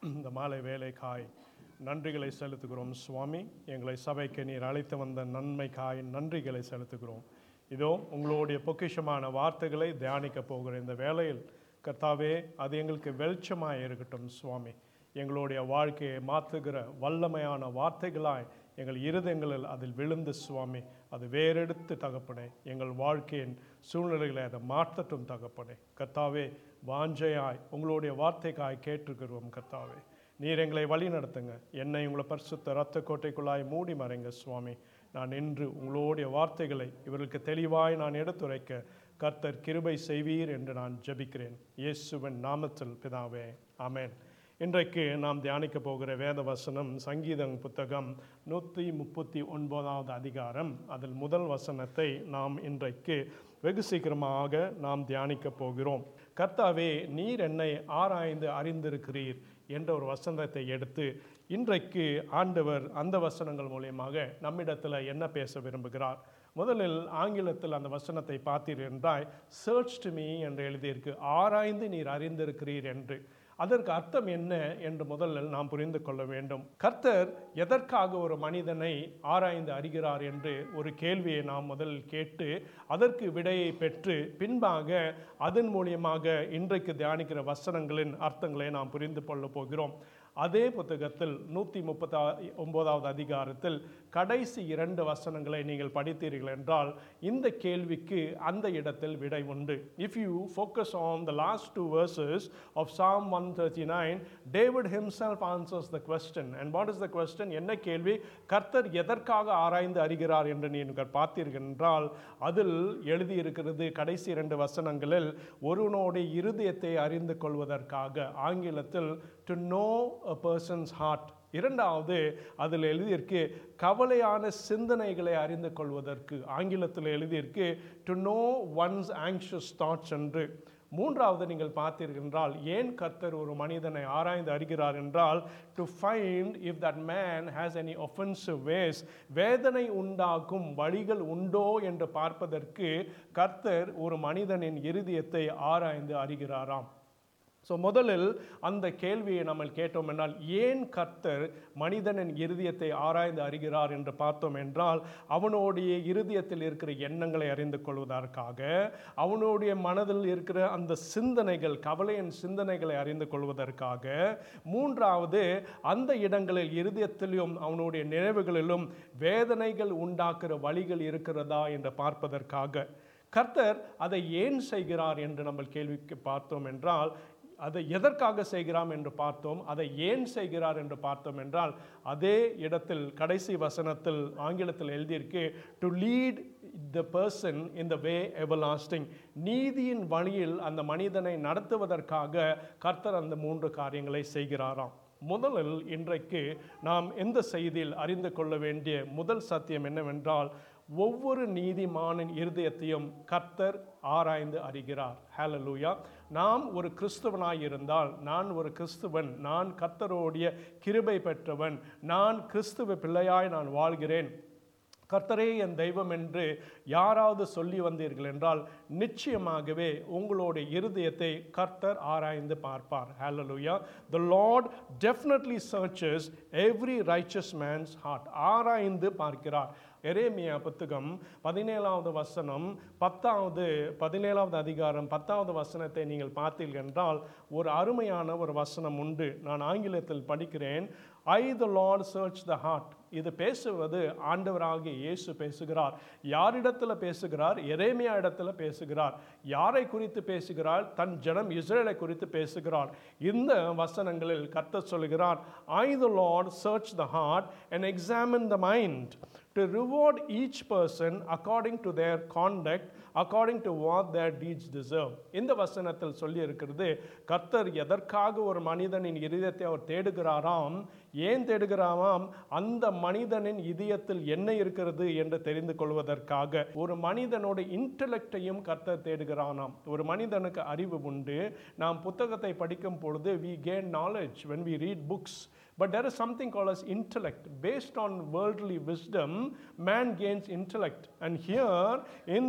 இந்த மாலை வேலைக்காய் நன்றிகளை செலுத்துகிறோம் சுவாமி எங்களை சபைக்கு நீர் அழைத்து வந்த நன்மைக்காய் நன்றிகளை செலுத்துகிறோம் இதோ உங்களுடைய பொக்கிஷமான வார்த்தைகளை தியானிக்க போகிற இந்த வேளையில் கர்த்தாவே அது எங்களுக்கு வெளிச்சமாக இருக்கட்டும் சுவாமி எங்களுடைய வாழ்க்கையை மாற்றுகிற வல்லமையான வார்த்தைகளாய் எங்கள் இருதயங்களில் அதில் விழுந்து சுவாமி அது வேறெடுத்து தகப்பனே எங்கள் வாழ்க்கையின் சூழ்நிலைகளை அதை மாற்றட்டும் தகப்பனே கர்த்தாவே வாஞ்சையாய் உங்களுடைய வார்த்தைக்காய் கேட்டிருக்கிறோம் கர்த்தாவே நீர் எங்களை வழி நடத்துங்க என்னை உங்களை பரிசுத்த ரத்த கோட்டைக்குள்ளாய் மூடி மறைங்க சுவாமி நான் இன்று உங்களுடைய வார்த்தைகளை இவர்களுக்கு தெளிவாய் நான் எடுத்துரைக்க கர்த்தர் கிருபை செய்வீர் என்று நான் ஜெபிக்கிறேன் இயேசுவின் நாமத்தில் பிதாவே ஆமென் இன்றைக்கு நாம் தியானிக்க போகிற வேத வசனம் சங்கீதம் புத்தகம் நூற்றி முப்பத்தி ஒன்பதாவது அதிகாரம் அதில் முதல் வசனத்தை நாம் இன்றைக்கு வெகு சீக்கிரமாக நாம் தியானிக்க போகிறோம் கர்த்தாவே நீர் என்னை ஆராய்ந்து அறிந்திருக்கிறீர் என்ற ஒரு வசனத்தை எடுத்து இன்றைக்கு ஆண்டவர் அந்த வசனங்கள் மூலியமாக நம்மிடத்தில் என்ன பேச விரும்புகிறார் முதலில் ஆங்கிலத்தில் அந்த வசனத்தை பார்த்தீர் என்றால் சர்ச் டு மீ என்று எழுதியிருக்கு ஆராய்ந்து நீர் அறிந்திருக்கிறீர் என்று அதற்கு அர்த்தம் என்ன என்று முதலில் நாம் புரிந்து கொள்ள வேண்டும் கர்த்தர் எதற்காக ஒரு மனிதனை ஆராய்ந்து அறிகிறார் என்று ஒரு கேள்வியை நாம் முதலில் கேட்டு அதற்கு விடையை பெற்று பின்பாக அதன் மூலியமாக இன்றைக்கு தியானிக்கிற வசனங்களின் அர்த்தங்களை நாம் புரிந்து கொள்ள போகிறோம் அதே புத்தகத்தில் நூற்றி முப்பத்தா ஒன்பதாவது அதிகாரத்தில் கடைசி இரண்டு வசனங்களை நீங்கள் படித்தீர்கள் என்றால் இந்த கேள்விக்கு அந்த இடத்தில் விடை உண்டு if you focus on the last two verses of Psalm one thirty nine David himself answers the question and what is the question என்ன கேள்வி கர்த்தர் எதற்காக ஆராய்ந்து அறிகிறார் என்று நீங்கள் பார்த்தீர்கள் என்றால் அதில் எழுதியிருக்கிறது கடைசி இரண்டு வசனங்களில் ஒருவனுடைய இருதயத்தை அறிந்து கொள்வதற்காக ஆங்கிலத்தில் to know a person's heart இரண்டாவது அதில் எழுதியிருக்கு கவலையான சிந்தனைகளை அறிந்து கொள்வதற்கு ஆங்கிலத்தில் எழுதியிருக்கு to know one's anxious thoughts என்று மூன்றாவது நீங்கள் பார்த்தீர்கள் என்றால் ஏன் கர்த்தர் ஒரு மனிதனை ஆராய்ந்து அறிகிறார் என்றால் to find if that man has any offensive ways வேதனை உண்டாக்கும் வழிகள் உண்டோ என்று பார்ப்பதற்கு கர்த்தர் ஒரு மனிதனின் இருதயத்தை ஆராய்ந்து அறிகிறாராம் ஸோ முதலில் அந்த கேள்வியை நம்ம கேட்டோம் என்றால் ஏன் கர்த்தர் மனிதனின் இருதயத்தை ஆராய்ந்து அறிகிறார் என்று பார்த்தோம் என்றால் அவனுடைய இருதயத்தில் இருக்கிற எண்ணங்களை அறிந்து கொள்வதற்காக அவனுடைய மனதில் இருக்கிற அந்த சிந்தனைகள் கவலையின் சிந்தனைகளை அறிந்து கொள்வதற்காக மூன்றாவது அந்த இடங்களில் இருதயத்திலும் அவனுடைய நினைவுகளிலும் வேதனைகள் உண்டாக்குற வழிகள் இருக்கிறதா என்று பார்ப்பதற்காக கர்த்தர் அதை ஏன் செய்கிறார் என்று நம்ம கேள்விக்கு பார்த்தோம் என்றால் அதை எதற்காக செய்கிறாம் என்று பார்த்தோம் அதை ஏன் செய்கிறார் என்று பார்த்தோம் என்றால் அதே இடத்தில் கடைசி வசனத்தில் ஆங்கிலத்தில் எழுதியிருக்கு to lead the person in the way everlasting நீதியின் வழியில் அந்த மனிதனை நடத்துவதற்காக கர்த்தர் அந்த மூன்று காரியங்களை செய்கிறாராம் முதலில் இன்றைக்கு நாம் எந்த செய்தியில் அறிந்து கொள்ள வேண்டிய முதல் சத்தியம் என்னவென்றால் ஒவ்வொரு நீதிமானின் இருதயத்தையும் கர்த்தர் ஆராய்ந்து அறிகிறார் ஹalleluya நாம் ஒரு கிறிஸ்தவனாய் இருந்தால் நான் ஒரு கிறிஸ்துவன் நான் கர்த்தரோடைய கிருபை பெற்றவன் நான் கிறிஸ்துவ பிள்ளையாய் நான் வாழ்கிறேன் கர்த்தரே என் தெய்வம் என்று யாராவது சொல்லி வந்தீர்கள் என்றால் நிச்சயமாகவே உங்களுடைய இருதயத்தை கர்த்தர் ஆராய்ந்து பார்ப்பார் ஹalleluya the lord definitely searches every righteous man's heart ஆராய்ந்து பார்க்கிறார் எரேமியா புத்தகம் பதினேழாவது வசனம் பத்தாவது பதினேழாவது அதிகாரம் பத்தாவது வசனத்தை நீங்கள் பார்த்தீர்கள் என்றால் ஒரு அருமையான ஒரு வசனம் உண்டு நான் ஆங்கிலத்தில் படிக்கிறேன் I the Lord search the heart இது பேசுவது ஆண்டவராகிய இயேசு பேசுகிறார் யாரிடத்தில் பேசுகிறார் எரேமியா இடத்துல பேசுகிறார் யாரை குறித்து பேசுகிறார் தன் ஜனம் இஸ்ரேலை குறித்து பேசுகிறார் இந்த வசனங்களில் கத்த சொல்கிறார் I the Lord search the heart and examine the mind to reward each person according to their conduct according to what their deeds deserve இந்த வசனத்தில் சொல்லி இருக்கிறது கர்த்தர் எதற்காக ஒரு மனிதனின் இதயத்தை அவர் தேடுகிறாராம் ஏன் தேடுகிறாராம் அந்த மனிதனின் இதயத்தில் என்ன இருக்கிறது என்று தெரிந்து கொள்வதற்காக ஒரு மனிதனோட இன்டலெக்டையும் கர்த்தர் தேடுகிறானாம் ஒரு மனிதனுக்கு அறிவு உண்டு நாம் புத்தகத்தை படிக்கும் பொழுது we gain knowledge when we read books But there is something called as intellect. Based on worldly wisdom, man gains intellect. And here in Jeremiah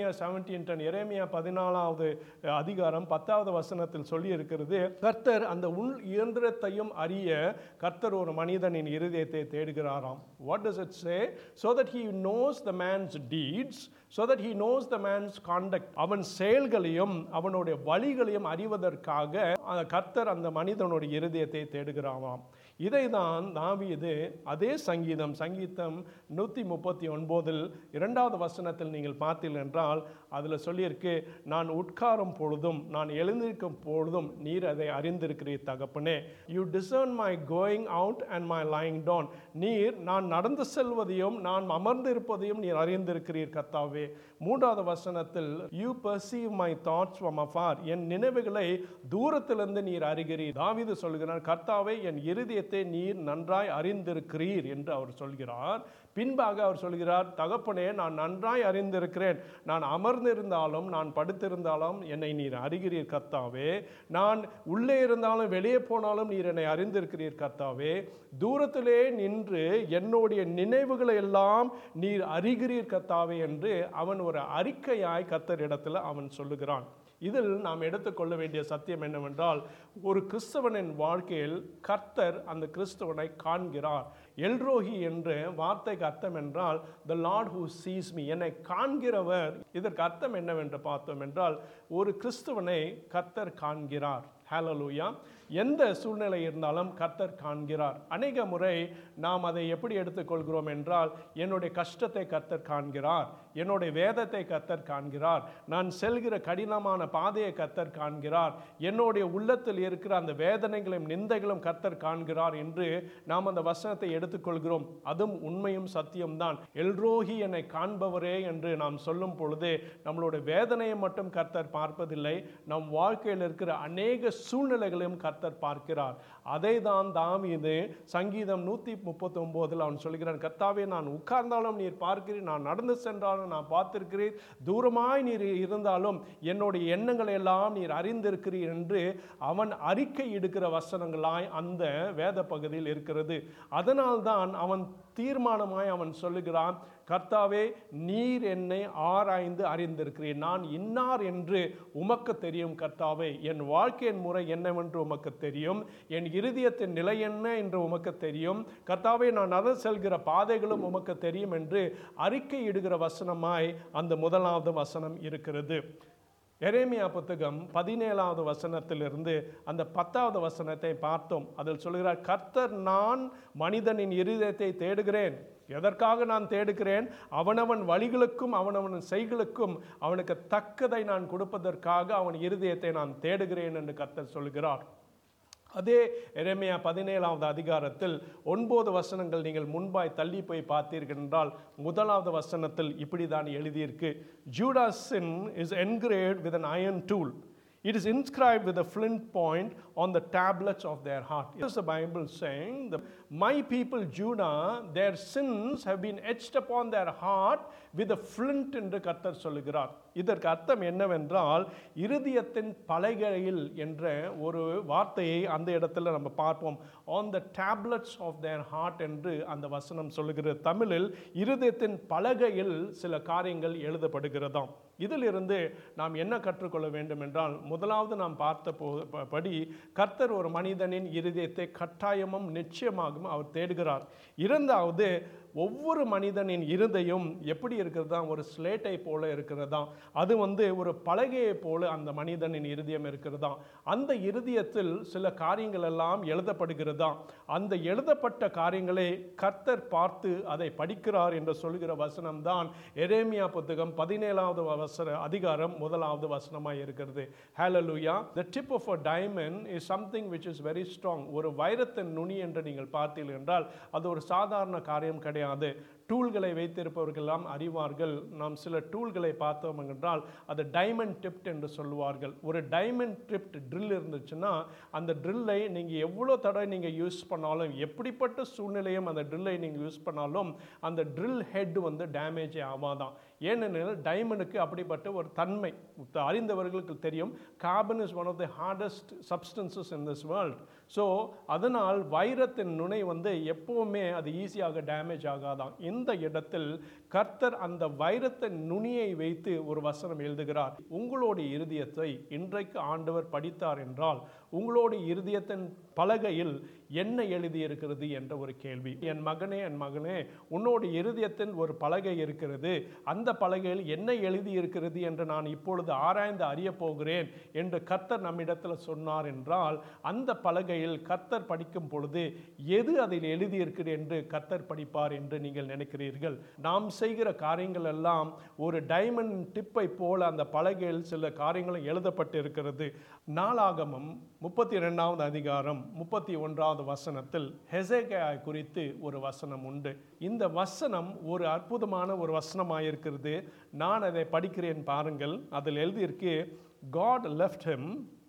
எரேமியா செவன்டீன் டென் எரேமியா பதினாலாவது அதிகாரம் பத்தாவது வசனத்தில் சொல்லி இருக்கிறது கர்த்தர் அந்த உள் இயந்திரத்தையும் அறிய கர்த்தர் ஒரு மனிதனின் இருதயத்தை தேடுகிறாராம் what does it say so that he knows the man's deeds so that he knows the man's conduct அவன் செயல்களையும் அவனுடைய வழிகளையும் அறிவதற்காக அந்த கர்த்தர் அந்த மனிதனுடைய இருதயத்தை தேடுகிறாராம் இதை தான் தாவீது அதே சங்கீதம் சங்கீதம் நூற்றி முப்பத்தி ஒன்பதில் இரண்டாவது வசனத்தில் நீங்கள் பார்த்தீர்கள் என்றால் அதில் சொல்லியிருக்கு நான் உட்காரும் பொழுதும் நான் எழுந்திருக்கும் பொழுதும் நீர் அதை அறிந்திருக்கிறீர் தகப்பனே you discern my going out and my lying down நீர் நான் நடந்து செல்வதையும் நான் அமர்ந்திருப்பதையும் நீர் அறிந்திருக்கிறீர் கத்தாவே மூன்றாவது வசனத்தில் you perceive my thoughts from afar என் நினைவுகளை தூரத்திலிருந்து நீர் அறிகிறீர் தாவீது சொல்கிறார் கர்த்தாவே என் இருதயத்தை நீர் நன்றாய் அறிந்திருக்கிறீர் என்று அவர் சொல்கிறார் பின்பாக அவர் சொல்கிறார் தகப்பனே நான் நன்றாய் அறிந்திருக்கிறேன் நான் அமர்ந்திருந்தாலும் நான் படுத்திருந்தாலும் என்னை நீர் அறிகிறீர் கர்த்தாவே நான் உள்ளே இருந்தாலும் வெளியே போனாலும் நீர் என்னை அறிந்திருக்கிறீர் கர்த்தாவே தூரத்திலே நின்று என்னுடைய நினைவுகளை எல்லாம் நீர் அறிகிறீர் கர்த்தாவே என்று அவன் ஒரு அறிக்கையாய் கர்த்தரிடத்தில் அவன் சொல்லுகிறான் இதில் நாம் எடுத்துக்கொள்ள வேண்டிய சத்தியம் என்னவென்றால் ஒரு கிறிஸ்தவனின் வாழ்க்கையில் கர்த்தர் அந்த கிறிஸ்தவனை காண்கிறார் எல்ரோஹி என்ற வார்த்தைக்கு அர்த்தம் என்றால் the Lord who sees me என்னை காண்கிறவர் இதற்கு அர்த்தம் என்னவென்று பார்த்தோம் என்றால் ஒரு கிறிஸ்தவனை கர்த்தர் காண்கிறார் ஹalleluya எந்த சூழ்நிலை இருந்தாலும் கர்த்தர் காண்கிறார் அநேக முறை நாம் அதை எப்படி எடுத்துக்கொள்கிறோம் என்றால் என்னுடைய கஷ்டத்தை கர்த்தர் காண்கிறார் என்னுடைய வேதத்தை கர்த்தர் காண்கிறார் நான் செல்கிற கடினமான பாதையை கர்த்தர் காண்கிறார் என்னுடைய உள்ளத்தில் இருக்கிற அந்த வேதனைகளையும் நிந்தைகளும் கர்த்தர் காண்கிறார் என்று நாம் அந்த வசனத்தை எடுத்துக்கொள்கிறோம் அதுவும் உண்மையும் சத்தியம்தான் எல்ரோஹி என்னை காண்பவரே என்று நாம் சொல்லும் பொழுது நம்மளுடைய வேதனையை மட்டும் கர்த்தர் பார்ப்பதில்லை நம் வாழ்க்கையில் இருக்கிற அநேக சூழ்நிலைகளையும் கர்த்தர் பார்க்கிறார் அதை தான் தாவீது சங்கீதம் நூற்றி முப்பத்தி ஒம்போதில் அவன் சொல்கிறான் கர்த்தாவே நான் உட்கார்ந்தாலும் நீர் பார்க்கிறீர் நான் நடந்து சென்றாலும் நான் பார்த்திருக்கிறீர் தூரமாய் நீர் இருந்தாலும் என்னுடைய எண்ணங்களை எல்லாம் நீர் அறிந்திருக்கிறீர் என்று அவன் அறிக்கை எடுக்கிற வசனங்களாய் அந்த வேத பகுதியில் இருக்கிறது அதனால்தான் அவன் தீர்மானமாய் அவன் சொல்லுகிறான் கர்த்தாவே நீர் என்னை ஆராய்ந்து அறிந்திருக்கிறீர் நான் இன்னார் என்று உமக்கு தெரியும் கர்த்தாவே என் வாழ்க்கையின் முறை என்னவென்று உமக்கு தெரியும் என் இருதயத்தின் நிலை என்ன என்று உமக்கு தெரியும் கர்த்தாவே நான் அதை செல்கிற பாதைகளும் உமக்கு தெரியும் என்று அறிக்கை இடுகிற வசனமாய் அந்த முதலாவது வசனம் இருக்கிறது எரேமியா புத்தகம் பதினேழாவது வசனத்திலிருந்து அந்த பத்தாவது வசனத்தை பார்த்தோம் அதில் சொல்கிறார் கர்த்தர் நான் மனிதனின் இருதயத்தை தேடுகிறேன் எதற்காக நான் தேடுகிறேன் அவனவன் வழிகளுக்கும் அவனவன் செய்களுக்கும் அவனுக்கு தக்கதை நான் கொடுப்பதற்காக அவன் இருதயத்தை நான் தேடுகிறேன் என்று கர்த்தர் சொல்கிறார் அதே எரேமியா பதினேழாவது அதிகாரத்தில் ஒன்பது வசனங்கள் நீங்கள் முன்பாய் தள்ளி போய் பார்த்தீர்கள் என்றால் முதலாவது வசனத்தில் இப்படி தான் எழுதியிருக்கு Judah's sin is engraved with an iron tool It is inscribed with a flint point on the tablets of their heart. Here's the Bible saying, the, My people Judah, their sins have been etched upon their heart with a flint என்று கர்த்தர் சொல்லுகிறார் இதற்கு அர்த்தம் என்னவென்றால் இருதயத்தின் பலகையில் என்ற ஒரு வார்த்தையை அந்த இடத்துல நம்ம பார்ப்போம் on the tablets of their heart என்று அந்த வசனம் சொல்லுகிறது தமிழில் இருதயத்தின் பலகையில் சில காரியங்கள் எழுதப்படுகிறதாம் இதிலிருந்து நாம் என்ன கற்றுக்கொள்ள வேண்டும் என்றால் முதலாவது நாம் பார்த்த போ ப- படி கர்த்தர் ஒரு மனிதனின் இருதயத்தை கட்டாயமும் நிச்சயமாகவும் அவர் தேடுகிறார் இரண்டாவது ஒவ்வொரு மனிதனின் இருதயம் எப்படி இருக்கிறதா ஒரு ஸ்லேட்டை போல இருக்கிறதா அது வந்து ஒரு பலகையை போல அந்த மனிதனின் இருதயம் இருக்கிறதா அந்த இருதயத்தில் சில காரியங்கள் எல்லாம் எழுதப்படுகிறதா அந்த எழுதப்பட்ட காரியங்களை கர்த்தர் பார்த்து அதை படிக்கிறார் என்று சொல்கிற வசனம் தான் எரேமியா புத்தகம் பதினேழாவது வசன அதிகாரம் முதலாவது வசனமாக இருக்கிறது ஹalleluya the tip of a diamond is something which is very strong ஒரு வைரத்தின் நுனி என்று நீங்கள் பார்த்தீர்கள் என்றால் அது ஒரு சாதாரண காரியம் கிடையாது டூல்களை வைத்திருப்பவர்களெல்லாம் அறிவார்கள் நாம் சில டூல்களை பார்த்தோம் என்றால் அது டைமண்ட் டிப்ட் என்று சொல்லுவார்கள் ஒரு டைமண்ட் டிப்ட் ட்ரில் இருந்துச்சுன்னா அந்த ட்ரில்லை நீங்கள் எவ்வளோ தடவை நீங்கள் யூஸ் பண்ணாலும் எப்படிப்பட்ட சூழ்நிலையும் அந்த ட்ரில்லை நீங்கள் யூஸ் பண்ணாலும் அந்த ட்ரில் ஹெட் வந்து டேமேஜே ஆகாதான் ஏனெனில் டைமண்டுக்கு அப்படிப்பட்ட ஒரு தன்மை அறிந்தவர்களுக்கு தெரியும் carbon is one of the hardest substances in this world so அதனால் வைரத்தின் நுனை வந்து எப்போவுமே அது ஈஸியாக டேமேஜ் ஆகாதான் இந்த இடத்தில் கர்த்தர் அந்த வைரத்தின் நுனியை வைத்து ஒரு வசனம் எழுதுகிறார் உங்களுடைய இருதயத்தை இன்றைக்கு ஆண்டவர் படித்தார் என்றால் உங்களுடைய இருதயத்தின் பலகையில் என்ன எழுதியிருக்கிறது என்ற ஒரு கேள்வி என் மகனே என் மகனே உன்னோட இருதயத்தின் ஒரு பலகை இருக்கிறது அந்த பலகையில் என்ன எழுதியிருக்கிறது என்று நான் இப்பொழுது ஆராய்ந்து அறிய போகிறேன் என்று கர்த்தர் நம்மிடத்தில் சொன்னார் என்றால் அந்த பலகையில் கர்த்தர் படிக்கும் பொழுது எது அதில் எழுதியிருக்கிறது என்று கர்த்தர் படிப்பார் என்று நீங்கள் நினைக்கிறீர்கள் நாம் செய்கிற காரியங்கள் எல்லாம் ஒரு டைமண்ட் டிப்பை போல அந்த பலகையில் சில காரியங்களும் எழுதப்பட்டு இருக்கிறது நாளாகமம் முப்பத்தி ரெண்டாவது அதிகாரம் முப்பத்தி ஒன்றாவது வசனத்தில் ஹெசேக்கியா குறித்து ஒரு வசனம் உண்டு இந்த வசனம் ஒரு அற்புதமான ஒரு வசனமாயிருக்கிறது நான் அதை படிக்கிறேன் பாருங்கள் அதில் எழுதியிருக்கு God left him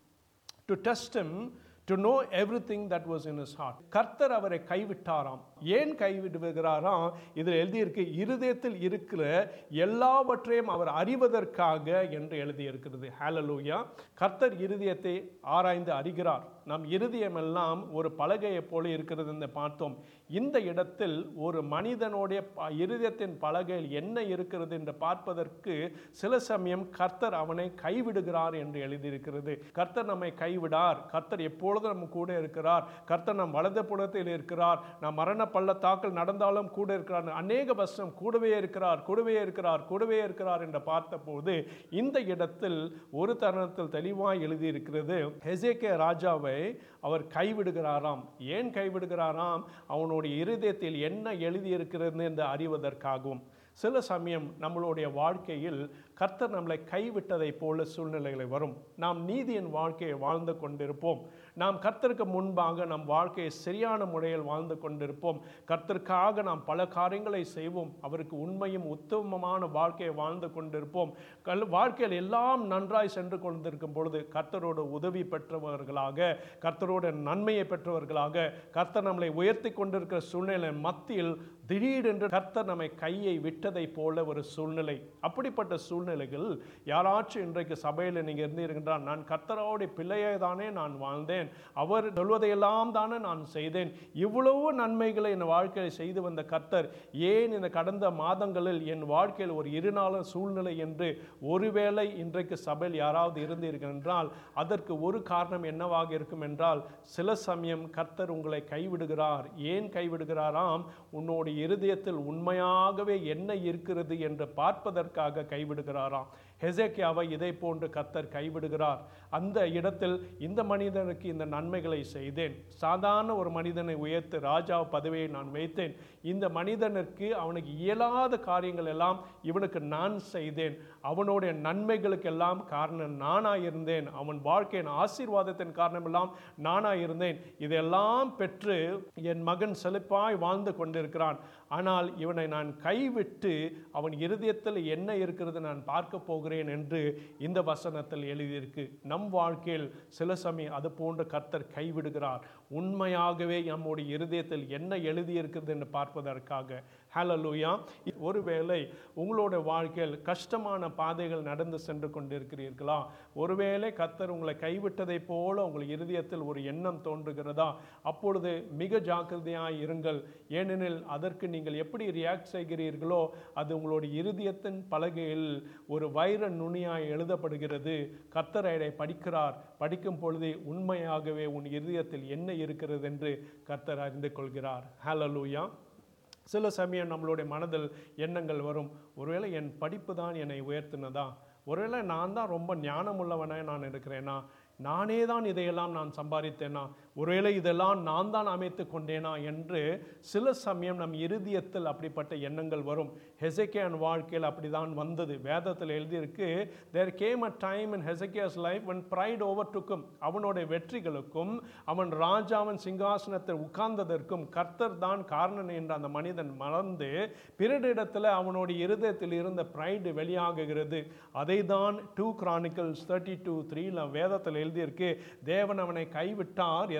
to test him to know everything that was in his heart கர்த்தர் அவரை கைவிட்டாராம் ஏன் கைவிடுகிறாராம் இதில் எழுதியிருக்கு இருதயத்தில் இருக்கிற எல்லாவற்றையும் அவர் அறிவதற்காக என்று எழுதியிருக்கிறது ஹalleluya கர்த்தர் இருதயத்தை ஆராய்ந்து அறிகிறார் நம் இருதயமெல்லாம் ஒரு பலகையைப் போல இருக்கிறது என்று பார்த்தோம் இந்த இடத்தில் ஒரு மனிதனுடைய ப- இருதயத்தின் பலகையில் என்ன இருக்கிறது என்று பார்ப்பதற்கு சில சமயம் கர்த்தர் அவனை கைவிடுகிறார் என்று எழுதியிருக்கிறது கர்த்தர் நம்மை கைவிடார் கர்த்தர் எப்பொழுதும் நம்ம கூட இருக்கிறார் கர்த்தர் நம் வலது புறத்தில் இருக்கிறார் நாம் மரண பள்ளத்தாக்கள் நடந்தாலும் கூட இருக்கிறார் அநேக வருஷம் கூடவே இருக்கிறார் கூடவே இருக்கிறார் கூடவே இருக்கிறார் என்று பார்த்தபோது இந்த இடத்தில் ஒரு தருணத்தில் தெளிவாய் எழுதியிருக்கிறது ஹெசேக்கியா ராஜாவை அவர் கைவிடுகிறாராம் ஏன் கைவிடுகிறாராம் அவனுடைய இருதயத்தில் என்ன எழுதியிருக்கிறது என்று அறிவதற்காகவும் சில சமயம் நம்மளுடைய வாழ்க்கையில் கர்த்தர் நம்மளை கைவிட்டதைப் போல சூழ்நிலைகளை வரும் நாம் நீதியின் வாழ்க்கையை வாழ்ந்து கொண்டிருப்போம் நாம் கர்த்தருக்கு முன்பாக நம் வாழ்க்கையை சரியான முறையில் வாழ்ந்து கொண்டிருப்போம் கர்த்தருக்காக நாம் பல காரியங்களை செய்வோம் அவருக்கு உண்மையும் உத்தமமான வாழ்க்கையை வாழ்ந்து கொண்டிருப்போம் கல் வாழ்க்கையில் எல்லாம் நன்றாய் சென்று கொண்டிருக்கும் பொழுது கர்த்தரோட உதவி பெற்றவர்களாக கர்த்தரோட நன்மையை பெற்றவர்களாக கர்த்தர் நம்மளை உயர்த்தி கொண்டிருக்கிற சூழ்நிலை மத்தியில் திடீரென்று கர்த்தர் நம்மை கையை விட்டதைப் போல ஒரு சூழ்நிலை அப்படிப்பட்ட சூழ்நிலைகள் யாராச்சும் இன்றைக்கு சபையில் நீங்கள் இருந்தீர்கள் நான் கர்த்தரோடைய பிள்ளையை தானே நான் வாழ்ந்தேன் அவர் சொல்வதையெல்லாம் தானே நான் செய்தேன் இவ்வளவு நன்மைகளை என் வாழ்க்கையில் செய்து வந்த கர்த்தர் ஏன் இந்த கடந்த மாதங்களில் என் வாழ்க்கையில் ஒரு இருநாள சூழ்நிலை என்று ஒருவேளை இன்றைக்கு சபையில் யாராவது இருந்தீர்கள் என்றால் அதற்கு ஒரு காரணம் என்னவாக இருக்கும் என்றால் சில சமயம் கர்த்தர் உங்களை கைவிடுகிறார் ஏன் கைவிடுகிறாராம் உன்னோட இருதயத்தில் உண்மையாகவே என்ன இருக்கிறது என்று பார்ப்பதற்காக கைவிடுகிறாராம் ஹெசேக்கியாவை இதை போன்று கர்த்தர் கைவிடுகிறார் அந்த இடத்தில் இந்த மனிதனுக்கு இந்த நன்மைகளை செய்தேன் சாதாரண ஒரு மனிதனை உயர்த்து ராஜா பதவியை நான் வைத்தேன் இந்த மனிதனுக்கு அவனுக்கு இயலாத காரியங்கள் எல்லாம் இவனுக்கு நான் செய்தேன் அவனுடைய நன்மைகளுக்கெல்லாம் காரணம் நானாக இருந்தேன் அவன் வாழ்க்கையின் ஆசீர்வாதத்தின் காரணமெல்லாம் நானாக இருந்தேன் இதெல்லாம் பெற்று என் மகன் செழிப்பாய் வாழ்ந்து கொண்டிருக்கிறான் ஆனால் இவனை நான் கைவிட்டு அவன் இருதயத்தில் என்ன இருக்கிறது நான் பார்க்க போகிறேன் என்று இந்த வசனத்தில் எழுதியிருக்கு நம் வாழ்க்கையில் சில சமயம் அது போன்ற கர்த்தர் கைவிடுகிறார் உண்மையாகவே நம்முடைய இருதயத்தில் என்ன எழுதியிருக்கிறது என்று பார்ப்பதற்காக ஹalleluya ஒருவேளை உங்களோட வாழ்க்கையில் கஷ்டமான பாதைகள் நடந்து சென்று கொண்டிருக்கிறீர்களா ஒருவேளை கர்த்தர் உங்களை கைவிட்டதைப் போல உங்கள் இருதயத்தில் ஒரு எண்ணம் தோன்றுகிறதா அப்பொழுது மிக ஜாக்கிரதையாய் இருங்கள் ஏனெனில் அதற்கு நீங்கள் எப்படி ரியாக்ட் செய்கிறீர்களோ அது உங்களுடைய இருதயத்தின் பலகையில் ஒரு வைர நுனியாய் எழுதப்படுகிறது கர்த்தர் அதை படிக்கிறார் படிக்கும் பொழுது உண்மையாகவே உன் இருதயத்தில் என்ன இருக்கிறது என்று கர்த்தர் அறிந்து கொள்கிறார் ஹalleluya சில சமயம் நம்மளுடைய மனதில் எண்ணங்கள் வரும் ஒருவேளை என் படிப்பு தான் என்னை உயர்த்தினதா ஒருவேளை நான் தான் ரொம்ப ஞானமுள்ளவனாய் நான் இருக்கிறேனா நானே தான் இதையெல்லாம் நான் சம்பாதித்தேனா ஒருவேளை இதெல்லாம் நான் தான் அமைத்து கொண்டேனா என்று சில சமயம் நம் இருதயத்தில் அப்படிப்பட்ட எண்ணங்கள் வரும் ஹெசக்கியான் வாழ்க்கையில் அப்படிதான் வந்தது வேதத்தில் எழுதியிருக்கு there came a time in Hezekiah's life when pride overtook அவனுடைய வெற்றிகளுக்கும் அவன் ராஜாவின் சிங்காசனத்தில் உட்கார்ந்ததற்கும் கர்த்தர் தான் காரணம் என்று அந்த மனிதன் மறந்து பிறரிடத்தில் அவனுடைய இருதயத்தில் இருந்த ப்ரைடு வெளியாகுகிறது அதை தான் டூ கிரானிக்கல்ஸ் தேர்ட்டி டூ த்ரீல வேதத்தில் எழுதியிருக்கு தேவன் அவனை கைவிட்டார்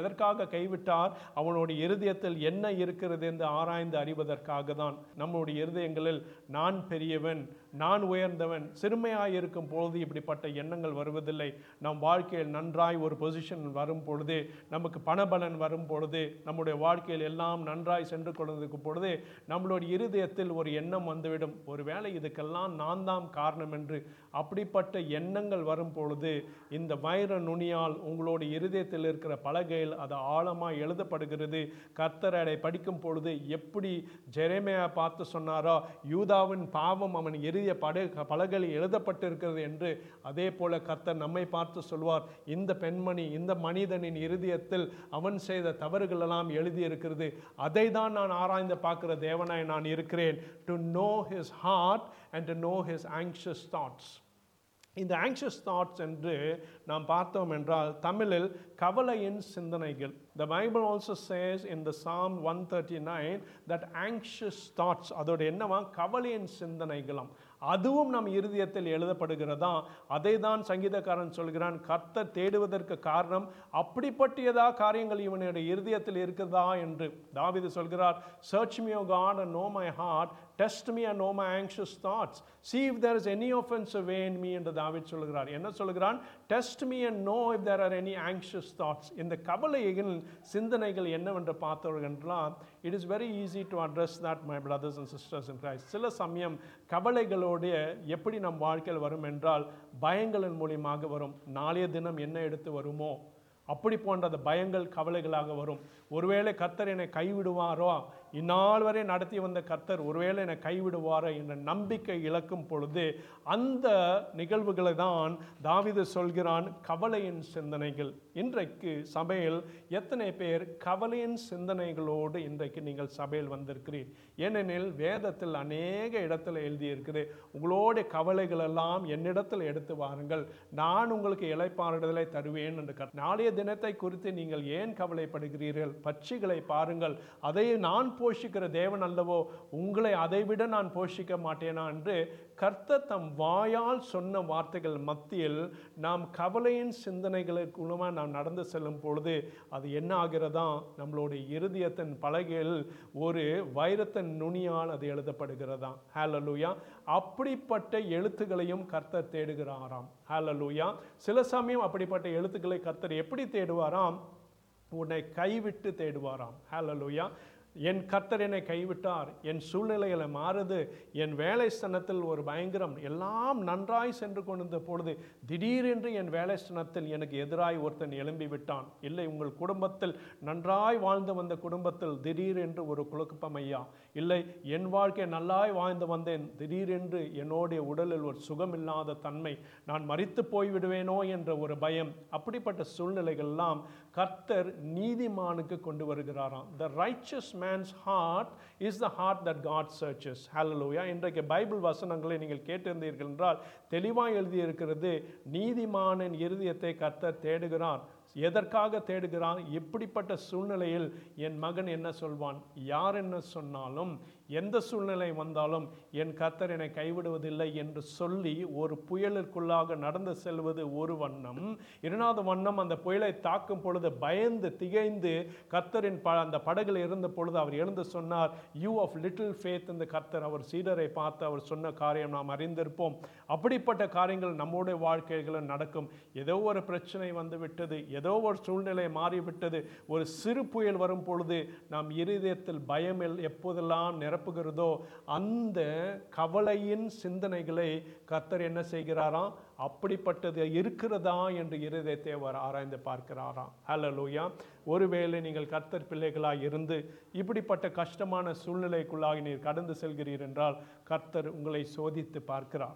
எதற்காக கைவிட்டார் அவனுடைய இருதயத்தில் என்ன இருக்கிறது என்று ஆராய்ந்து அறிவதற்காக தான் நம்முடைய இருதயங்களில் நான் பெரியவன் நான் உயர்ந்தவன் சிறுமையாய் இருக்கும் பொழுது இப்படிப்பட்ட எண்ணங்கள் வருவதில்லை நம் வாழ்க்கையில் நன்றாய் ஒரு பொசிஷன் வரும் பொழுது நமக்கு பணபலன் வரும் பொழுது நம்முடைய வாழ்க்கையில் எல்லாம் நன்றாய் சென்று கொண்டிருக்கும் பொழுது நம்மளுடைய இருதயத்தில் ஒரு எண்ணம் வந்துவிடும் ஒருவேளை இதுக்கெல்லாம் நான் தான் காரணம் என்று அப்படிப்பட்ட எண்ணங்கள் வரும் பொழுது இந்த வைர நுனியால் உங்களுடைய இருதயத்தில் இருக்கிற பலகையில் அது ஆழமாக எழுதப்படுகிறது கர்த்தர் அதை படிக்கும் பொழுது எப்படி ஜெரேமையா பார்த்து சொன்னாரோ யூதாவின் பாவம் அவன் எரிய படு பலகையில் எழுதப்பட்டிருக்கிறது என்று அதே போல கர்த்தர் நம்மை பார்த்து சொல்வார் இந்த பெண்மணி இந்த மனிதனின் இருதயத்தில் அவன் செய்த தவறுகள் எல்லாம் எழுதியிருக்கிறது அதை தான் நான் ஆராய்ந்து பார்க்கிற தேவனாய் நான் இருக்கிறேன் to know his heart and to know his anxious thoughts இந்த ஆங்ஷியஸ் தாட்ஸ் என்று நாம் பார்த்தோம் என்றால் தமிழில் கவலையின் சிந்தனைகள் the Bible also says in the Psalm one thirty nine that anxious thoughts அதோட என்னவா கவலையின் சிந்தனைகளாம் அதுவும் நம் இருதயத்தில் எழுதப்படுகிறதா அதை தான் சங்கீதக்காரன் சொல்கிறான் கர்த்தர் தேடுவதற்கு காரணம் அப்படிப்பட்டதா காரியங்கள் இவனுடைய இருதயத்தில் இருக்குதா என்று தாவிது சொல்கிறார் search me o God and know my heart test me and know my anxious thoughts see if there is any offensive way in me என்று தாவித் சொல்கிறார் என்ன சொல்கிறான் test me and know if there are any anxious thoughts இந்த கவலையின் சிந்தனைகள் என்னவென்று பார்த்தவர்கள் என்றால் it is very easy to address that my brothers and sisters in Christ சில சமயம் கவலைகளோடைய எப்படி நம் வாழ்க்கையில் வரும் என்றால் பயங்களின் மூலியமாக வரும் நாளைய தினம் என்ன எடுத்து வருமோ அப்படி போன்ற அந்த பயங்கள் கவலைகளாக வரும் ஒருவேளை கர்த்தர் என்னை கைவிடுவாரோ இந்நாள் வரை நடத்தி வந்த கர்த்தர் ஒருவேளை என்னை கைவிடுவாரோ என்ற நம்பிக்கை இழக்கும் பொழுது அந்த நிகழ்வுகளை தான் தாவிது சொல்கிறான் கவலையின் சிந்தனைகள் இன்றைக்கு சபையில் எத்தனை பேர் கவலையின் சிந்தனைகளோடு இன்றைக்கு நீங்கள் சபையில் வந்திருக்கிறீர் ஏனெனில் வேதத்தில் அநேக இடத்துல எழுதியிருக்குது உங்களுடைய கவலைகள் எல்லாம் என்னிடத்தில் எடுத்து வாருங்கள் நான் உங்களுக்கு இலைப்பாறுதலை தருவேன் என்று கர்த்தர். நாளைய தினத்தை குறித்து நீங்கள் ஏன் கவலைப்படுகிறீர்கள் பட்சிகளை பாருங்கள் அதை நான் போஷிக்கிற தேவன் அல்லவோ உங்களை அதைவிட நான் போஷிக்க மாட்டேனா என்று கர்த்தர் தம் வாயால் சொன்ன வார்த்தைகள் மத்தியில் நாம் கவலையின் சிந்தனைகளுக்குள்ளமாக நாம் நடந்து செல்லும் பொழுது அது என்ன ஆகிறதா நம்மளுடைய இருதயத்தின் பலகையில் ஒரு வைரத்தின் நுனியால் அது எழுதப்படுகிறதா ஹalleluya அப்படிப்பட்ட எழுத்துக்களையும் கர்த்தர் தேடுகிறாராம் ஹalleluya சில சமயம் அப்படிப்பட்ட எழுத்துக்களை கர்த்தர் எப்படி தேடுவாராம் உன்னை கைவிட்டு தேடுவாராம் ஹalleluya என் கர்த்தர் என்னை கைவிட்டார் என் சூழ்நிலைகளை மாறுது என் வேலை ஸ்தனத்தில் ஒரு பயங்கரம் எல்லாம் நன்றாய் சென்று கொண்டிருந்த பொழுது திடீரென்று என் வேலை ஸ்தனத்தில் எனக்கு எதிராய் ஒருத்தன் எழும்பி விட்டான் இல்லை உங்கள் குடும்பத்தில் நன்றாய் வாழ்ந்து வந்த குடும்பத்தில் திடீரென்று ஒரு குழப்பம் ஐயா இல்லை என் வாழ்க்கை நல்லாய் வாழ்ந்து வந்தேன் திடீரென்று என்னுடைய உடலில் ஒரு சுகமில்லாத தன்மை நான் மரித்து போய்விடுவேனோ என்ற ஒரு பயம் அப்படிப்பட்ட சூழ்நிலைகள்லாம் கர்த்தர் நீதிமானுக்கு கொண்டு வருகிறாராம் the righteous man's heart is the heart that God searches ஹalleluya இன்றைக்கு பைபிள் வசனங்களை நீங்கள் கேட்டிருந்தீர்கள் என்றால் தெளிவாக எழுதியிருக்கிறது நீதிமானின் இருதயத்தை கர்த்தர் தேடுகிறார் எதற்காக தேடுகிறான் இப்படிப்பட்ட சூழ்நிலையில் என் மகன் என்ன சொல்வான் யார் என்ன சொன்னாலும் எந்த சூழ்நிலை வந்தாலும் என் கர்த்தர் என்னை கைவிடுவதில்லை என்று சொல்லி ஒரு புயலிற்குள்ளாக நடந்து செல்வது ஒரு வண்ணம் இரண்டாவது வண்ணம் அந்த புயலை தாக்கும் பொழுது பயந்து திகைந்து கர்த்தரின் ப அந்த படகில் இருந்த பொழுது அவர் எழுந்து சொன்னார் யூ ஆஃப் லிட்டில் ஃபேத் இந்த கர்த்தர் அவர் சீடரை பார்த்து அவர் சொன்ன காரியம் நாம் அறிந்திருப்போம் அப்படிப்பட்ட காரியங்கள் நம்முடைய வாழ்க்கைகளில் நடக்கும் ஏதோ ஒரு பிரச்சனை வந்து விட்டது ஏதோ ஒரு சூழ்நிலை மாறிவிட்டது ஒரு சிறு புயல் வரும் பொழுது நாம் இருதயத்தில் பயம் எல்- எப்போதெல்லாம் நிரப்புகிறதோ அந்த கவலையின் சிந்தனைகளை கர்த்தர் என்ன செய்கிறாராம் அப்படிப்பட்டது இருக்கிறதா என்று இருதயத்தை அவர் ஆராய்ந்து பார்க்கிறாராம் ஹalleluya ஒருவேளை நீங்கள் கர்த்தர் பிள்ளைகளாய் இருந்து இப்படிப்பட்ட கஷ்டமான சூழ்நிலைக்குள்ளாக நீர் கடந்து செல்கிறீர் என்றால் கர்த்தர் உங்களை சோதித்து பார்க்கிறார்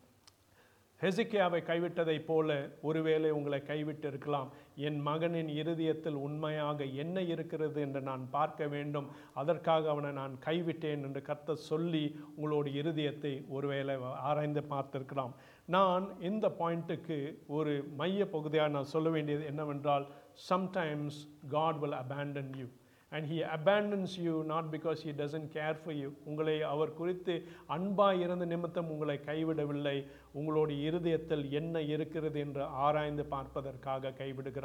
ஹெசிக்கியாவை கைவிட்டதைப் போல ஒருவேளை உங்களை கைவிட்டு இருக்கலாம் என் மகனின் இருதயத்தில் உண்மையாக என்ன இருக்கிறது என்று நான் பார்க்க வேண்டும் அதற்காக அவனை நான் கைவிட்டேன் என்று கர்த்தர் சொல்லி உங்களோட இருதயத்தை ஒருவேளை ஆராய்ந்து பார்த்திருக்கலாம் நான் இந்த பாயிண்ட்டுக்கு ஒரு மைய பகுதியாக நான் சொல்ல வேண்டியது என்னவென்றால் sometimes God will abandon you and he abandons you not because he doesn't care for you உங்களை அவர் குறித்து அன்பாய் இருந்த நிமித்தம் உங்களை கைவிடவில்லை உங்களுடைய இருதயத்தில் என்ன இருக்கிறது என்று ஆராய்ந்து பார்ப்பதற்காக கைவிடுகிறார்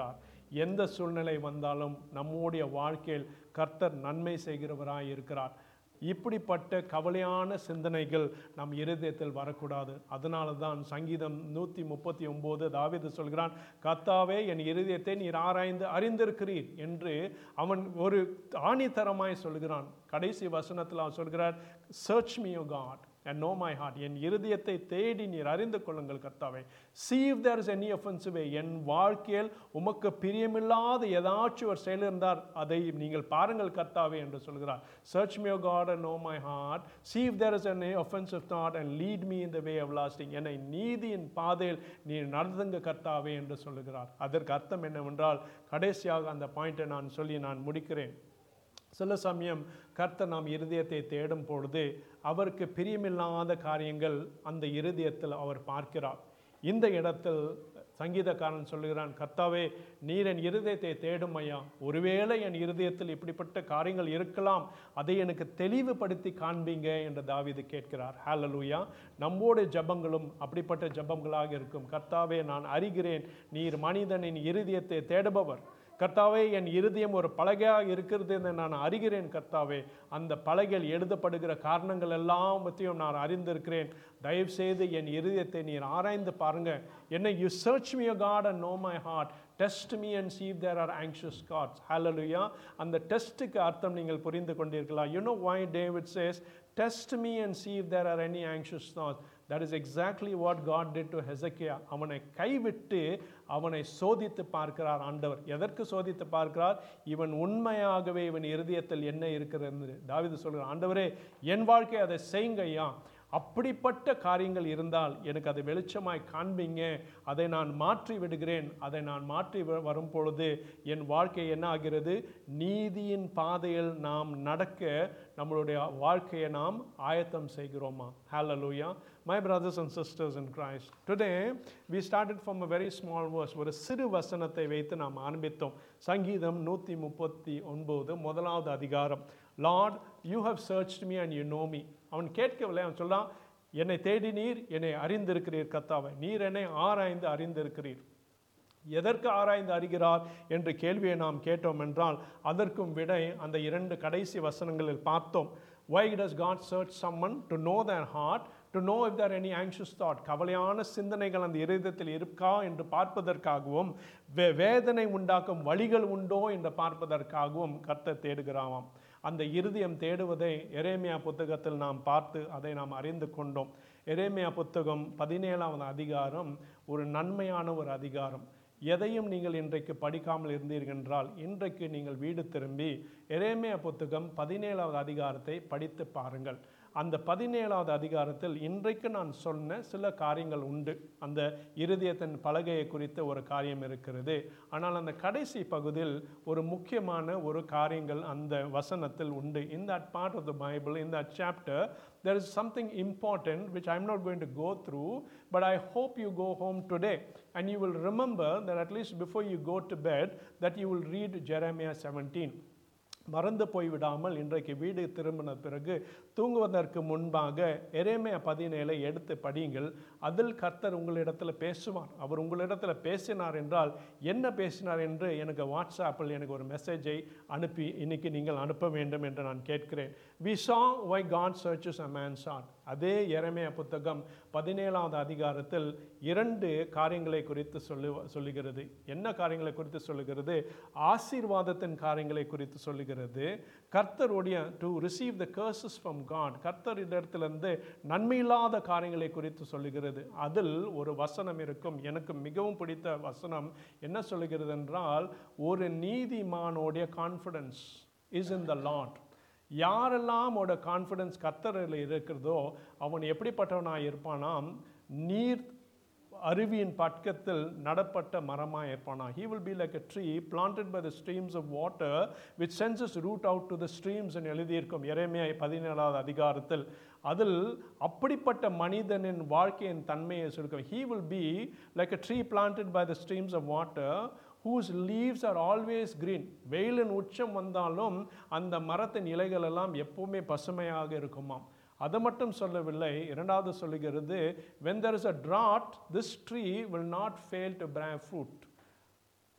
எந்த சூழ்நிலை வந்தாலும் நம்முடைய வாழ்க்கையில் கர்த்தர் நன்மை செய்கிறவராய் இருக்கிறார் இப்படிப்பட்ட கவலையான சிந்தனைகள் நம் இருதயத்தில் வரக்கூடாது அதனால தான் சங்கீதம் நூற்றி முப்பத்தி ஒம்போது தாவீது சொல்கிறான் கர்த்தாவே என் இருதயத்தை நீர் ஆராய்ந்து அறிந்திருக்கிறீர் என்று அவன் ஒரு ஆணித்தரமாய் சொல்கிறான் கடைசி வசனத்தில் அவன் சொல்கிறார் search me O God and know my heart என் இருதயத்தை தேடி நீர் அறிந்து கொள்ளுங்கள் கர்த்தாவே see if there is any offensive way என் வாழ்க்கையில் உமக்கு பிரியமில்லாத ஏதாச்சும் ஒரு செயல் இருந்தால் அதை நீங்கள் பாருங்கள் கர்த்தாவே என்று சொல்கிறார் search me o god and know my heart see if there is any offensive thought and lead me in the way of lasting என்னை நீதியின் பாதையில் நீ நடந்துங்க கர்த்தாவே என்று சொல்லுகிறார் அதற்கு அர்த்தம் என்னவென்றால் கடைசியாக அந்த பாயிண்ட்டை நான் சொல்லி நான் முடிக்கிறேன் சில சமயம் கர்த்தர் நாம் இருதயத்தை தேடும் பொழுது அவருக்கு பிரியமில்லாத காரியங்கள் அந்த இருதயத்தில் அவர் பார்க்கிறார் இந்த இடத்தில் சங்கீதக்காரன் சொல்லுகிறான் கர்த்தாவே நீர் என் இருதயத்தை தேடும் ஐயா ஒருவேளை என் இருதயத்தில் இப்படிப்பட்ட காரியங்கள் இருக்கலாம் அதை எனக்கு தெளிவுபடுத்தி காண்பீங்க என்று தாவீது கேட்கிறார் ஹalleluya நம்மோட ஜெபங்களும் அப்படிப்பட்ட ஜெபங்களாக இருக்கும் கர்த்தாவே நான் அறிகிறேன் நீர் மனிதனின் இருதயத்தை தேடுபவர் கர்த்தாவே என் இருதயம் ஒரு பலகையாக இருக்கிறது என்று நான் அறிகிறேன் கர்த்தாவே அந்த பலகையில் எழுதப்படுகிற காரணங்கள் எல்லாம் பற்றியும் நான் அறிந்திருக்கிறேன் தயவு செய்து என் இருதயத்தை நீர் ஆராய்ந்து பாருங்க என்ன you search me God and know my heart test me and see if there are anxious thoughts hallelujah அந்த டெஸ்ட்டுக்கு அர்த்தம் நீங்கள் புரிந்து கொண்டிருக்கலாம் you know why David says test me and see if there are any anxious thoughts that is exactly what God did to Hezekiah அவனை கைவிட்டு அவனை சோதித்து பார்க்கிறார் ஆண்டவர் எதற்கு சோதித்து பார்க்கிறார் இவன் உண்மையாகவே இவன் இருதயத்தில் என்ன இருக்கிறது தாவீது சொல்கிறார் ஆண்டவரே என் வாழ்க்கை அதை செய்யுங்க ஐயா அப்படிப்பட்ட காரியங்கள் இருந்தால் எனக்கு அதை வெளிச்சமாய் காண்பீங்க அதை நான் மாற்றி விடுகிறேன் அதை நான் மாற்றி வ- வரும் பொழுது என் வாழ்க்கை என்ன ஆகிறது நீதியின் பாதையில் நாம் நடக்க நம்மளுடைய வாழ்க்கையை நாம் ஆயத்தம் செய்கிறோமா hallelujah my brothers and sisters in Christ today we started from a very small verse ஒரு சிறு வசனத்தை வைத்து நாம் ஆரம்பித்தோம் சங்கீதம் நூற்றி முப்பத்தி ஒன்பது முதலாவது அதிகாரம் Lord you have searched me and you know me அவன் கேட்கவில்லை அவன் சொல்லான் என்னை தேடினீர் என்னை அறிந்திருக்கிறீர் கத்தாவை நீர் என்னை ஆராய்ந்து அறிந்திருக்கிறீர் எதற்கு ஆராய்ந்து அறிகிறார் என்று கேள்வியை நாம் கேட்டோம் என்றால் அதற்கும் விடை அந்த இரண்டு கடைசி வசனங்களில் பார்த்தோம் why does god search someone to know their heart to know if there are any anxious thought கவலையான சிந்தனைகள் அந்த இருதயத்தில் இருக்கா என்று பார்ப்பதற்காகவும் வே வேதனை உண்டாக்கும் வழிகள் உண்டோ என்று பார்ப்பதற்காகவும் கர்த்தர் தேடுகிறாவாம் அந்த இருதயம் தேடுவதை எரேமியா புத்தகத்தில் நாம் பார்த்து அதை நாம் அறிந்து கொண்டோம் எரேமியா புத்தகம் பதினேழாவது அதிகாரம் ஒரு நன்மையான ஒரு அதிகாரம் எதையும் நீங்கள் இன்றைக்கு படிக்காமல் இருந்தீர்கள் என்றால் இன்றைக்கு நீங்கள் வீடு திரும்பி எரேமியா புத்தகம் பதினேழாவது அதிகாரத்தை படித்து பாருங்கள் அந்த பதினேழாவது அதிகாரத்தில் இன்றைக்கு நான் சொன்ன சில காரியங்கள் உண்டு அந்த இருதயத்தின் பலகையை குறித்த ஒரு காரியம் இருக்கிறது ஆனால் அந்த கடைசி பகுதியில் ஒரு முக்கியமான ஒரு காரியங்கள் அந்த வசனத்தில் உண்டு in that part of the bible in that chapter there is something important which i'm not going to go through but i hope you go home today and you will remember that at least before you go to bed that you will read jeremiah 17 மறந்து போய்விடாமல் இன்றைக்கு வீடு திரும்பின பிறகு தூங்குவதற்கு முன்பாக எரேமியா பதினேழை எடுத்து படியுங்கள் அதில் கர்த்தர் உங்களிடத்தில் பேசுவார் அவர் உங்களிடத்தில் பேசினார் என்றால் என்ன பேசினார் என்று எனக்கு வாட்ஸ்அப்பில் எனக்கு ஒரு மெசேஜை அனுப்பி இன்னைக்கு நீங்கள் அனுப்ப வேண்டும் என்று நான் கேட்கிறேன் we saw why God searches a man's heart அதே எரேமியா புத்தகம் பதினேழாவது அதிகாரத்தில் இரண்டு காரியங்களை குறித்து சொல்லு சொல்லுகிறது என்ன காரியங்களை குறித்து சொல்லுகிறது ஆசீர்வாதத்தின் காரியங்களை குறித்து சொல்லுகிறது கர்த்தருடைய to receive the curses from God கர்த்தர் இடத்திலிருந்து நன்மையில்லாத காரியங்களை குறித்து சொல்லுகிறது அதில் ஒரு வசனம் இருக்கும் எனக்கு மிகவும் பிடித்த வசனம் என்ன சொல்லுகிறது என்றால் ஒரு நீதிமானோடைய confidence is in the Lord யாரெல்லாம் அவனோட கான்ஃபிடன்ஸ் கர்த்தரில் இருக்கிறதோ அவன் எப்படிப்பட்டவனாக இருப்பானாம் நீர் அருவியின் பக்கத்தில் நடப்பட்ட மரமாக இருப்பானா he will be like a tree planted by the streams of water which sends its root out to the streams என்று எழுதியிருக்கும் எரேமியா பதினேழாவது அதிகாரத்தில் அதில் அப்படிப்பட்ட மனிதனின் வாழ்க்கையின் தன்மையை சொல்லும் he will be like a tree planted by the streams of water whose leaves are always green வெயிலின் உச்சம் வந்தாலும் அந்த மரத்தின் இலைகள் எல்லாம் எப்பவுமே பசுமையாக இருக்குமாம் அது மட்டும் சொல்லவில்லை இரண்டாவது சொல்லுகிறது when there is a drought this tree will not fail to bear fruit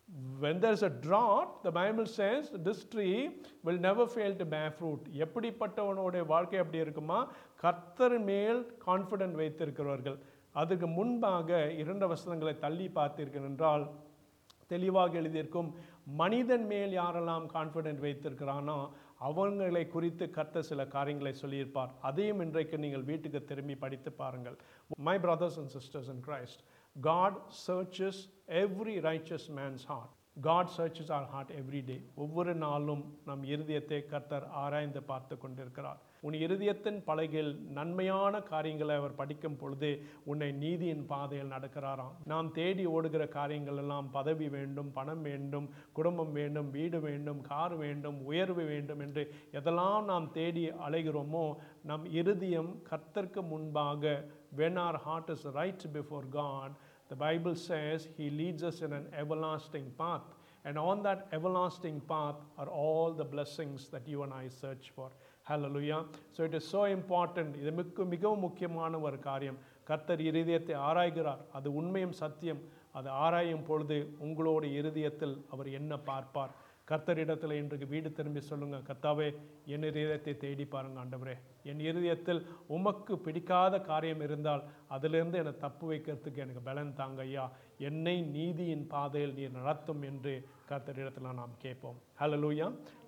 when there's a drought the bible says this tree will never fail to bear fruit எப்படிப்பட்டவனுடைய வாழ்க்கை அப்படி இருக்குமா கர்த்தர் மேல் கான்ஃபிடென்ட் வைத்திருக்கிறவர்கள் அதுக்கு முன்பாக இரண்டு வசனங்களை தள்ளி பார்த்தீர்கள் என்றால் தெளிவாக எழுதியிருக்கும் மனிதன் மேல் யாரெல்லாம் கான்ஃபிடென்ட் வைத்திருக்கிறானோ அவங்களை குறித்து கர்த்தர் சில காரியங்களை சொல்லியிருப்பார் அதையும் இன்றைக்கு நீங்கள் வீட்டுக்கு திரும்பி படித்து பாருங்கள் my brothers and sisters in Christ God searches every righteous man's heart God searches our heart every day ஒவ்வொரு நாளும் நம் இருதயத்தை கர்த்தர் ஆராய்ந்து பார்த்து கொண்டிருக்கிறார் உன் இருதயத்தின் பலகையில் நன்மையான காரியங்களை அவர் படிக்கும் பொழுது உன்னை நீதியின் பாதையில் நடக்கிறாராம் நாம் தேடி ஓடுகிற காரியங்கள் எல்லாம் பதவி வேண்டும் பணம் வேண்டும் குடும்பம் வேண்டும் வீடு வேண்டும் கார் வேண்டும் உயர்வு வேண்டும் என்று எதெல்லாம் நாம் தேடி அலைகிறோமோ நம் இருதயம் கர்த்தருக்கு முன்பாக when our heart is right before God the Bible says He leads us in an everlasting path. And on that everlasting path are all the blessings that you and I search for. Hallelujah. So it is so important. இது மிக்க மிகவும் முக்கியமான ஒரு காரியம் கர்த்தர் இருதயத்தை ஆராய்கிறார் அது உண்மையும் சத்தியம் அது ஆராயும் பொழுது உங்களோட இருதயத்தில் அவர் என்ன பார்ப்பார் கர்த்தரிடத்தில் இன்றைக்கு வீடு திரும்பி சொல்லுங்க கர்த்தாவே என் இருதயத்தை தேடி பாருங்க ஆண்டவரே என் இருதயத்தில் உமக்கு பிடிக்காத காரியம் இருந்தால் அதிலிருந்து என்னை தப்பு வைக்கிறதுக்கு எனக்கு பலன் தாங்க ஐயா என்னை நீதியின் பாதையில் நீர் நடத்தும் என்று கர்த்தரிடத்தில் நாம் கேட்போம் ஹalleluya